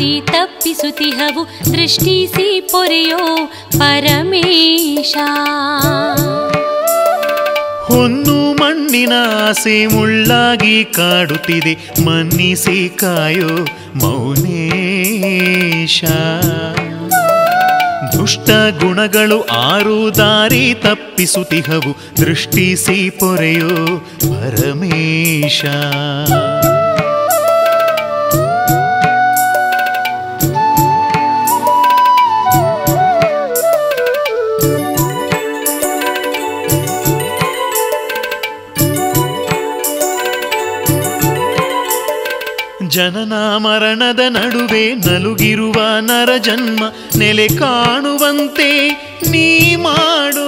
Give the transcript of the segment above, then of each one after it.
ದಾರಿ ತಪ್ಪಿಸುತ್ತಿಹವು ದೃಷ್ಟಿಸಿ ಪೊರೆಯೋ ಪರಮೇಶ ಹೊನ್ನು ಮಣ್ಣಿನ ಆಸೆ ಮುಳ್ಳಾಗಿ ಕಾಡುತ್ತಿದೆ ಮನ್ನಿಸಿ ಕಾಯೋ ಮೌನೇಶ ದುಷ್ಟ ಗುಣಗಳು ಆರು ದಾರಿ ತಪ್ಪಿಸುತ್ತಿಹವು ದೃಷ್ಟಿಸಿ ಪೊರೆಯೋ ಪರಮೇಶ ಜನನ ಮರಣದ ನಡುವೆ ನಲುಗಿರುವ ನರ ಜನ್ಮ ನೆಲೆ ಕಾಣುವಂತೆ ನೀ ಮಾಡೋ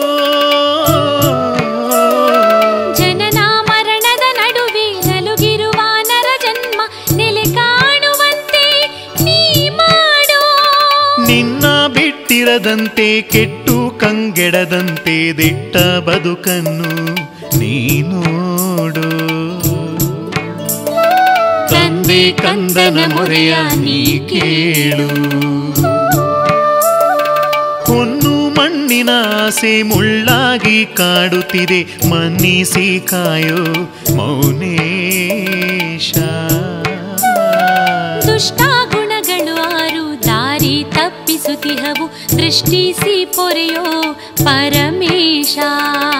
ಜನನ ಮರಣದ ನಡುವೆ ನಲುಗಿರುವ ನರ ಜನ್ಮ ನೆಲೆ ಕಾಣುವಂತೆ ನೀ ಮಾಡೋ ನಿನ್ನ ಬಿಟ್ಟಿರದಂತೆ ಕೆಟ್ಟು ಕಂಗೆಡದಂತೆ ದಿಟ್ಟ ಬದುಕನ್ನು ನೀ ನೋಡು ತಂದೆ ಕಂದನ ಮೊರೆಯ ನೀ ಕೇಳು ಹೊನ್ನು ಮಣ್ಣಿನ ಆಸೆ ಮುಳ್ಳಾಗಿ ಕಾಡುತ್ತಿದೆ ಮನ್ನಿಸಿ ಕಾಯೋ ಮೌನೇಶ ದುಷ್ಟ ಗುಣಗಳು ಆರು ದಾರಿ ತಪ್ಪಿಸುತ್ತಿಹವು ದೃಷ್ಟಿಸಿ ಪೊರೆಯೋ ಪರಮೇಶ